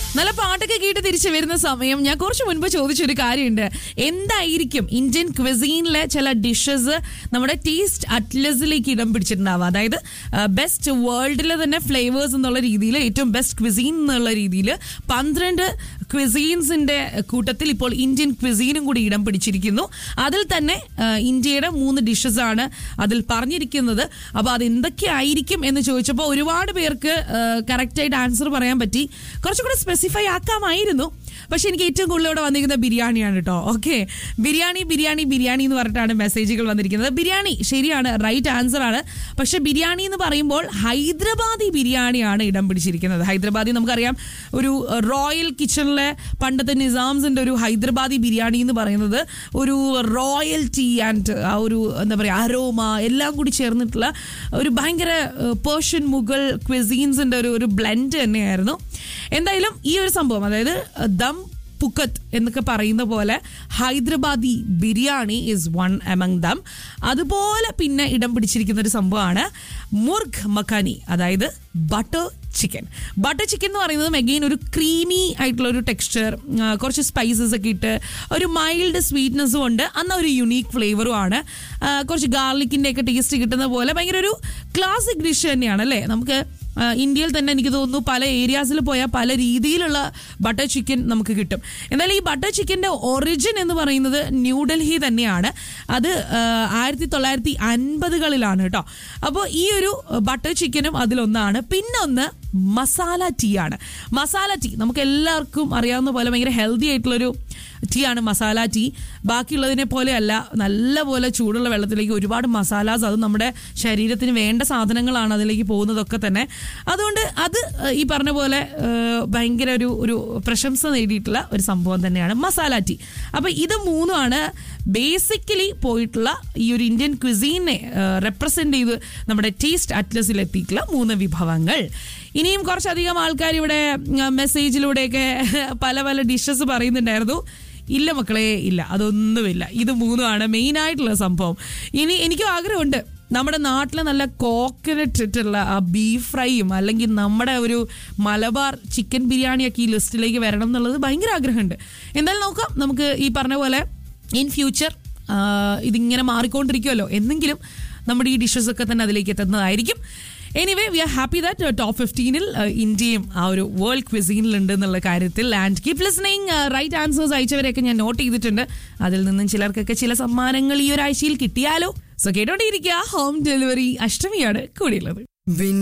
നല്ല പാട്ടൊക്കെ കേട്ട് തിരിച്ചു വരുന്ന സമയം ഞാൻ കുറച്ച് മുൻപ് ചോദിച്ചൊരു കാര്യമുണ്ട് എന്തായിരിക്കും ഇന്ത്യൻ ക്വിസീനിലെ ചില ഡിഷസ് നമ്മുടെ ടേസ്റ്റ് അറ്റ്ലസിലേക്ക് ഇടം പിടിച്ചിട്ടുണ്ടാവുക അതായത് ബെസ്റ്റ് വേൾഡിലെ തന്നെ ഫ്ലേവേഴ്സ് എന്നുള്ള രീതിയിൽ ഏറ്റവും ബെസ്റ്റ് ക്വിസീൻ എന്നുള്ള രീതിയിൽ പന്ത്രണ്ട് ക്വിസീൻസിന്റെ കൂട്ടത്തിൽ ഇപ്പോൾ ഇന്ത്യൻ ക്വിസീനും കൂടി ഇടം പിടിച്ചിരിക്കുന്നു അതിൽ തന്നെ ആ, ഇന്ത്യയുടെ മൂന്ന് ഡിഷസ് ആണ് അതിൽ പറഞ്ഞിരിക്കുന്നത് അപ്പോൾ അത് എന്തൊക്കെയായിരിക്കും എന്ന് ചോദിച്ചപ്പോൾ ഒരുപാട് പേർക്ക് കറക്റ്റായിട്ട് ആൻസർ പറയാൻ പറ്റി കുറച്ചുകൂടെ സ്പെസിഫൈ ആക്കാമായിരുന്നു പക്ഷെ എനിക്ക് ഏറ്റവും കൂടുതൽ ഇവിടെ വന്നിരിക്കുന്ന ബിരിയാണിയാണ് കേട്ടോ ഓക്കെ ബിരിയാണി ബിരിയാണി ബിരിയാണി എന്ന് പറഞ്ഞിട്ടാണ് മെസ്സേജുകൾ വന്നിരിക്കുന്നത് ബിരിയാണി ശരിയാണ് റൈറ്റ് ആൻസർ ആണ് പക്ഷെ ബിരിയാണി എന്ന് പറയുമ്പോൾ ഹൈദരാബാദി ബിരിയാണിയാണ് ഇടം പിടിച്ചിരിക്കുന്നത് ഹൈദരാബാദി നമുക്കറിയാം ഒരു റോയൽ കിച്ചണിലെ പണ്ടത്തെ നിസാംസിന്റെ ഒരു ഹൈദരാബാദി ബിരിയാണി എന്ന് പറയുന്നത് ഒരു റോയൽറ്റി ആൻഡ് ആ ഒരു എന്താ പറയുക അരോമ എല്ലാം കൂടി ചേർന്നിട്ടുള്ള ഒരു ഭയങ്കര പേർഷ്യൻ മുഗൾ ക്വിസീൻസിന്റെ ഒരു ഒരു ബ്ലെൻഡ് തന്നെയായിരുന്നു എന്തായാലും ഈ ഒരു സംഭവം അതായത് ദം പുക്കത്ത് എന്നൊക്കെ പറയുന്ന പോലെ Hyderabadi biryani is one among dum അതുപോലെ പിന്നെ ഇടം പിടിച്ചിരിക്കുന്ന ഒരു സംഭവമാണ് മുർഗ് മഖാനി അതായത് ബട്ടർ ചിക്കൻ ബട്ടർ ചിക്കൻ എന്ന് പറയുന്നത് മെഗെയിൻ ഒരു ക്രീമി ആയിട്ടുള്ള ഒരു ടെക്സ്ചർ കുറച്ച് സ്പൈസസ് ഒക്കെ ഇട്ട് ഒരു മൈൽഡ് സ്വീറ്റ്നെസ്സും ഉണ്ട് അന്ന ഒരു യുണീക്ക് ഫ്ലേവറും ആണ് ആ, കുറച്ച് ഗാർലിക്കിൻ്റെ ഒക്കെ ടേസ്റ്റ് കിട്ടുന്ന പോലെ ഭയങ്കര ഒരു ക്ലാസിക് ഡിഷ് തന്നെയാണ് അല്ലേ നമുക്ക് ആ, ഇന്ത്യയിൽ തന്നെ എനിക്ക് തോന്നുന്നു പല ഏരിയാസിൽ പോയാൽ പല രീതിയിലുള്ള ബട്ടർ ചിക്കൻ നമുക്ക് കിട്ടും എന്നാൽ ഈ ബട്ടർ ചിക്കൻ്റെ ഒറിജിൻ എന്ന് പറയുന്നത് ന്യൂഡൽഹി തന്നെയാണ് അത് ആ, ആയിരത്തി തൊള്ളായിരത്തി അൻപതുകളിലാണ് കേട്ടോ അപ്പോൾ ഈ ഒരു ബട്ടർ ചിക്കനും അതിലൊന്നാണ് പിന്നെ ഒന്ന് മസാല ടീ ആണ് മസാല ടീ നമുക്ക് എല്ലാവർക്കും അറിയാവുന്ന പോലെ ഭയങ്കര ഹെൽത്തി ആയിട്ടുള്ളൊരു ടീ ആണ് മസാല ടീ ബാക്കിയുള്ളതിനെ പോലെയല്ല നല്ല പോലെ ചൂടുള്ള വെള്ളത്തിലേക്ക് ഒരുപാട് മസാലാസ് അത് നമ്മുടെ ശരീരത്തിന് വേണ്ട സാധനങ്ങളാണ് അതിലേക്ക് പോകുന്നതൊക്കെ തന്നെ അതുകൊണ്ട് അത് ഏഹ്, ഈ പറഞ്ഞ പോലെ ഏഹ്, ഭയങ്കര ഒരു ഒരു പ്രശംസ നേടിയിട്ടുള്ള ഒരു സംഭവം തന്നെയാണ് മസാല ടീ അപ്പോൾ ഇത് മൂന്നുമാണ് ബേസിക്കലി പോയിട്ടുള്ള ഈ ഒരു ഇന്ത്യൻ ക്വിസീനെ റെപ്രസെന്റ് ചെയ്ത് നമ്മുടെ ടേസ്റ്റ് അറ്റ്ലസിൽ എത്തിയിട്ടുള്ള മൂന്ന് വിഭവങ്ങൾ ഇനിയും കുറച്ചധികം ആൾക്കാർ ഇവിടെ ഉം, മെസ്സേജിലൂടെയൊക്കെ പല പല ഡിഷസ് പറയുന്നുണ്ടായിരുന്നു ഇല്ല മക്കളെ ഇല്ല അതൊന്നുമില്ല ഇത് മൂന്നുമാണ് മെയിൻ ആയിട്ടുള്ള സംഭവം ഇനി എനിക്കും ആഗ്രഹമുണ്ട് നമ്മുടെ നാട്ടിലെ നല്ല കോക്കനട്ട് ഇട്ടുള്ള ആ ബീഫ് ഫ്രൈയും അല്ലെങ്കിൽ നമ്മുടെ ഒരു മലബാർ ചിക്കൻ ബിരിയാണിയൊക്കെ ഈ ലിസ്റ്റിലേക്ക് വരണം എന്നുള്ളത് ഭയങ്കര ആഗ്രഹമുണ്ട് എന്തായാലും നോക്കാം നമുക്ക് ഈ പറഞ്ഞ പോലെ ഇൻ ഫ്യൂച്ചർ ഇതിങ്ങനെ മാറിക്കൊണ്ടിരിക്കുമല്ലോ എന്നെങ്കിലും നമ്മുടെ ഈ ഡിഷസ് ഒക്കെ തന്നെ അതിലേക്ക് എത്തുന്നതായിരിക്കും anyway we are happy that top ഫിഫ്റ്റീനിൽ ഇന്ത്യയും ആ ഒരു വേൾഡ് ക്വിസീനിൽ ഉണ്ട് എന്നുള്ള കാര്യത്തിൽ and keep listening right answers അയച്ചവരെയൊക്കെ ഞാൻ നോട്ട് ചെയ്തിട്ടുണ്ട് അതിൽ നിന്നും ചിലർക്കൊക്കെ ചില സമ്മാനങ്ങൾ ഈ ഒരാഴ്ചയിൽ കിട്ടിയാലോ സോ കേട്ടോണ്ടിരിക്കുക ഹോം ഡെലിവറി അഷ്ടമിയാണ് കൂടിയുള്ളത്